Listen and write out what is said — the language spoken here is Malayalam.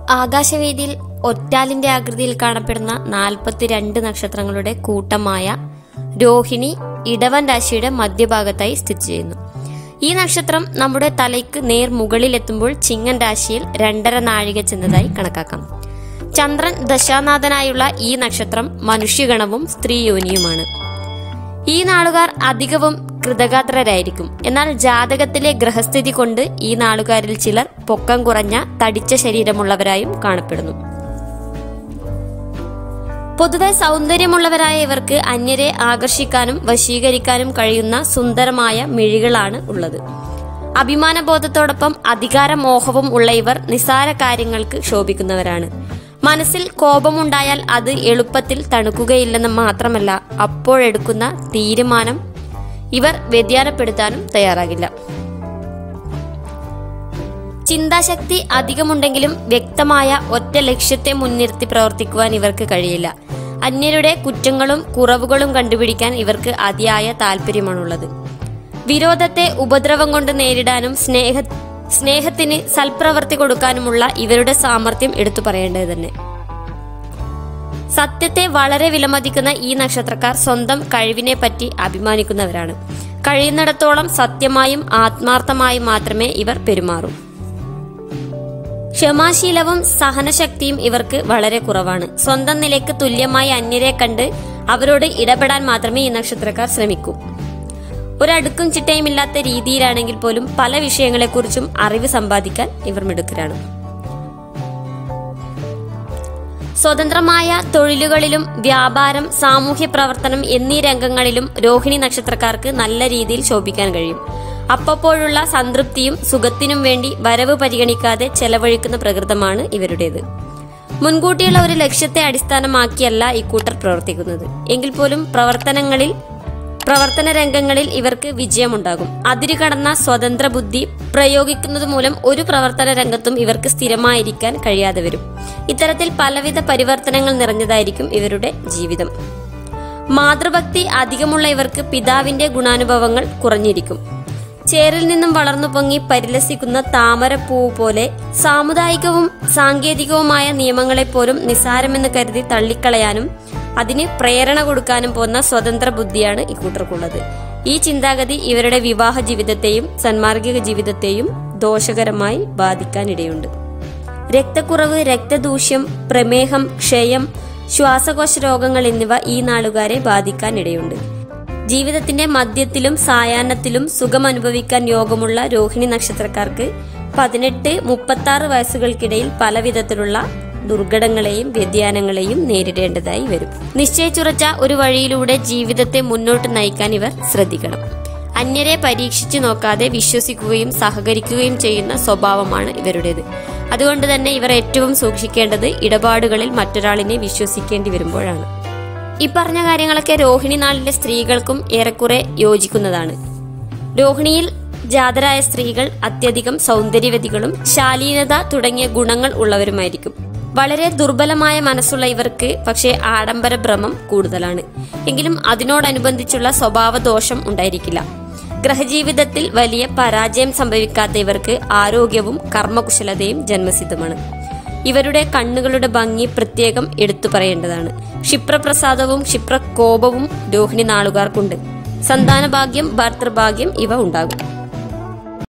ആകാശവേദിയിൽ ഒറ്റാലിന്റെ ആകൃതിയിൽ കാണപ്പെടുന്ന നാൽപ്പത്തിരണ്ട് നക്ഷത്രങ്ങളുടെ കൂട്ടമായ രോഹിണി ഇടവൻ രാശിയുടെ മധ്യഭാഗത്തായി സ്ഥിതി ചെയ്യുന്നു ഈ നക്ഷത്രം നമ്മുടെ തലയ്ക്ക് നേർ മുകളിലെത്തുമ്പോൾ ചിങ്ങൻ രാശിയിൽ രണ്ടര നാഴിക ചെന്നതായി കണക്കാക്കാം ചന്ദ്രൻ ദശാനാഥനായുള്ള ഈ നക്ഷത്രം മനുഷ്യഗണവും സ്ത്രീയോനിയുമാണ് ഈ നാളുകാർ അധികവും കൃതഗാത്രരായിരിക്കും എന്നാൽ ജാതകത്തിലെ ഗ്രഹസ്ഥിതി കൊണ്ട് ഈ നാളുകാരിൽ ചിലർ പൊക്കം കുറഞ്ഞ തടിച്ച ശരീരമുള്ളവരായും കാണപ്പെടുന്നു പൊതുവെ സൗന്ദര്യമുള്ളവരായ ഇവർക്ക് അന്യരെ ആകർഷിക്കാനും വശീകരിക്കാനും കഴിയുന്ന സുന്ദരമായ മിഴികളാണ് ഉള്ളത് അഭിമാനബോധത്തോടൊപ്പം അധികാരമോഹവും ഉള്ള ഇവർ നിസാര കാര്യങ്ങൾക്ക് ശോഭിക്കുന്നവരാണ് മനസ്സിൽ കോപമുണ്ടായാൽ അത് എളുപ്പത്തിൽ തണുക്കുകയില്ലെന്ന് മാത്രമല്ല അപ്പോഴെടുക്കുന്ന തീരുമാനം ഇവർ വ്യതിയാനപ്പെടുത്താനും തയ്യാറാകില്ല ചിന്താശക്തി അധികമുണ്ടെങ്കിലും വ്യക്തമായ ഒറ്റ ലക്ഷ്യത്തെ മുൻനിർത്തി പ്രവർത്തിക്കുവാൻ ഇവർക്ക് കഴിയില്ല അന്യരുടെ കുറ്റങ്ങളും കുറവുകളും കണ്ടുപിടിക്കാൻ ഇവർക്ക് അതിയായ താല്പര്യമാണുള്ളത് വിരോധത്തെ ഉപദ്രവം കൊണ്ട് നേരിടാനും സ്നേഹ സ്നേഹത്തിന് സൽപ്രവർത്തി കൊടുക്കാനുമുള്ള ഇവരുടെ സാമർഥ്യം എടുത്തു പറയേണ്ടത് തന്നെ സത്യത്തെ വളരെ വിലമതിക്കുന്ന ഈ നക്ഷത്രക്കാർ സ്വന്തം കഴിവിനെ പറ്റി അഭിമാനിക്കുന്നവരാണ് കഴിയുന്നിടത്തോളം സത്യമായും ആത്മാർത്ഥമായും മാത്രമേ ഇവർ പെരുമാറൂ ക്ഷമാശീലവും സഹനശക്തിയും ഇവർക്ക് വളരെ കുറവാണ് സ്വന്തം നിലയ്ക്ക് തുല്യമായി അന്യരെ കണ്ട് അവരോട് ഇടപെടാൻ മാത്രമേ ഈ നക്ഷത്രക്കാർ ശ്രമിക്കൂ ഒരടുക്കും ചിട്ടയും ഇല്ലാത്ത രീതിയിലാണെങ്കിൽ പോലും പല വിഷയങ്ങളെക്കുറിച്ചും അറിവ് സമ്പാദിക്കാൻ ഇവർ മിടുക്കരാണ് സ്വതന്ത്രമായ തൊഴിലുകളിലും വ്യാപാരം സാമൂഹ്യ പ്രവർത്തനം എന്നീ രംഗങ്ങളിലും രോഹിണി നക്ഷത്രക്കാർക്ക് നല്ല രീതിയിൽ ശോഭിക്കാൻ കഴിയും അപ്പപ്പോഴുള്ള സംതൃപ്തിയും സുഖത്തിനും വേണ്ടി വരവ് പരിഗണിക്കാതെ ചെലവഴിക്കുന്ന പ്രകൃതമാണ് ഇവരുടേത് മുൻകൂട്ടിയുള്ള ഒരു ലക്ഷ്യത്തെ അടിസ്ഥാനമാക്കിയല്ല ഇക്കൂട്ടർ പ്രവർത്തിക്കുന്നത് എങ്കിൽ പോലും പ്രവർത്തനങ്ങളിൽ പ്രവർത്തന രംഗങ്ങളിൽ ഇവർക്ക് വിജയമുണ്ടാകും അതിരു കടന്ന സ്വതന്ത്ര ബുദ്ധി പ്രയോഗിക്കുന്നത് മൂലം ഒരു പ്രവർത്തന രംഗത്തും ഇവർക്ക് സ്ഥിരമായിരിക്കാൻ കഴിയാതെ വരും ഇത്തരത്തിൽ പലവിധ പരിവർത്തനങ്ങൾ നിറഞ്ഞതായിരിക്കും ഇവരുടെ ജീവിതം മാതൃഭക്തി അധികമുള്ള ഇവർക്ക് പിതാവിന്റെ ഗുണാനുഭവങ്ങൾ കുറഞ്ഞിരിക്കും ചേരിൽ നിന്നും വളർന്നു പൊങ്ങി പരിലസിക്കുന്ന താമരപ്പൂ പോലെ സാമുദായികവും സാങ്കേതികവുമായ നിയമങ്ങളെപ്പോലും നിസാരമെന്ന് കരുതി തള്ളിക്കളയാനും അതിന് പ്രേരണ കൊടുക്കാനും പോകുന്ന സ്വതന്ത്ര ബുദ്ധിയാണ് ഇക്കൂട്ടർക്കുള്ളത് ഈ ചിന്താഗതി ഇവരുടെ വിവാഹ ജീവിതത്തെയും സന്മാർഗിക ജീവിതത്തെയും ദോഷകരമായി ബാധിക്കാനിടയുണ്ട് രക്തക്കുറവ് രക്തദൂഷ്യം പ്രമേഹം ക്ഷയം ശ്വാസകോശ രോഗങ്ങൾ എന്നിവ ഈ നാളുകാരെ ബാധിക്കാനിടയുണ്ട് ജീവിതത്തിന്റെ മധ്യത്തിലും സായാഹ്നത്തിലും സുഖം അനുഭവിക്കാൻ യോഗമുള്ള രോഹിണി നക്ഷത്രക്കാർക്ക് പതിനെട്ട് മുപ്പത്തി ആറ് വയസ്സുകൾക്കിടയിൽ പലവിധത്തിലുള്ള ദുർഘടങ്ങളെയും വ്യതിയാനങ്ങളെയും നേരിടേണ്ടതായി വരും നിശ്ചയിച്ചുറച്ച ഒരു വഴിയിലൂടെ ജീവിതത്തെ മുന്നോട്ട് നയിക്കാൻ ഇവർ ശ്രദ്ധിക്കണം അന്യരെ പരീക്ഷിച്ചു നോക്കാതെ വിശ്വസിക്കുകയും സഹകരിക്കുകയും ചെയ്യുന്ന സ്വഭാവമാണ് ഇവരുടേത് അതുകൊണ്ട് തന്നെ ഇവർ ഏറ്റവും സൂക്ഷിക്കേണ്ടത് ഇടപാടുകളിൽ മറ്റൊരാളിനെ വിശ്വസിക്കേണ്ടി വരുമ്പോഴാണ് ഈ പറഞ്ഞ കാര്യങ്ങളൊക്കെ രോഹിണി നാളിലെ സ്ത്രീകൾക്കും ഏറെക്കുറെ യോജിക്കുന്നതാണ് രോഹിണിയിൽ ജാതരായ സ്ത്രീകൾ അത്യധികം സൗന്ദര്യവതികളും ശാലീനത തുടങ്ങിയ ഗുണങ്ങൾ ഉള്ളവരുമായിരിക്കും വളരെ ദുർബലമായ മനസ്സുള്ള ഇവർക്ക് പക്ഷേ ആഡംബര ഭ്രമം കൂടുതലാണ് എങ്കിലും അതിനോടനുബന്ധിച്ചുള്ള സ്വഭാവ ദോഷം ഉണ്ടായിരിക്കില്ല ഗ്രഹജീവിതത്തിൽ വലിയ പരാജയം സംഭവിക്കാത്ത ഇവർക്ക് ആരോഗ്യവും കർമ്മകുശലതയും ജന്മസിദ്ധമാണ് ഇവരുടെ കണ്ണുകളുടെ ഭംഗി പ്രത്യേകം എടുത്തു പറയേണ്ടതാണ് ക്ഷിപ്രപ്രസാദവും ക്ഷിപ്രകോപവും രോഹിണി നാളുകാർക്കുണ്ട് സന്താനഭാഗ്യം ഭർത്തൃഭാഗ്യം ഇവ ഉണ്ടാകും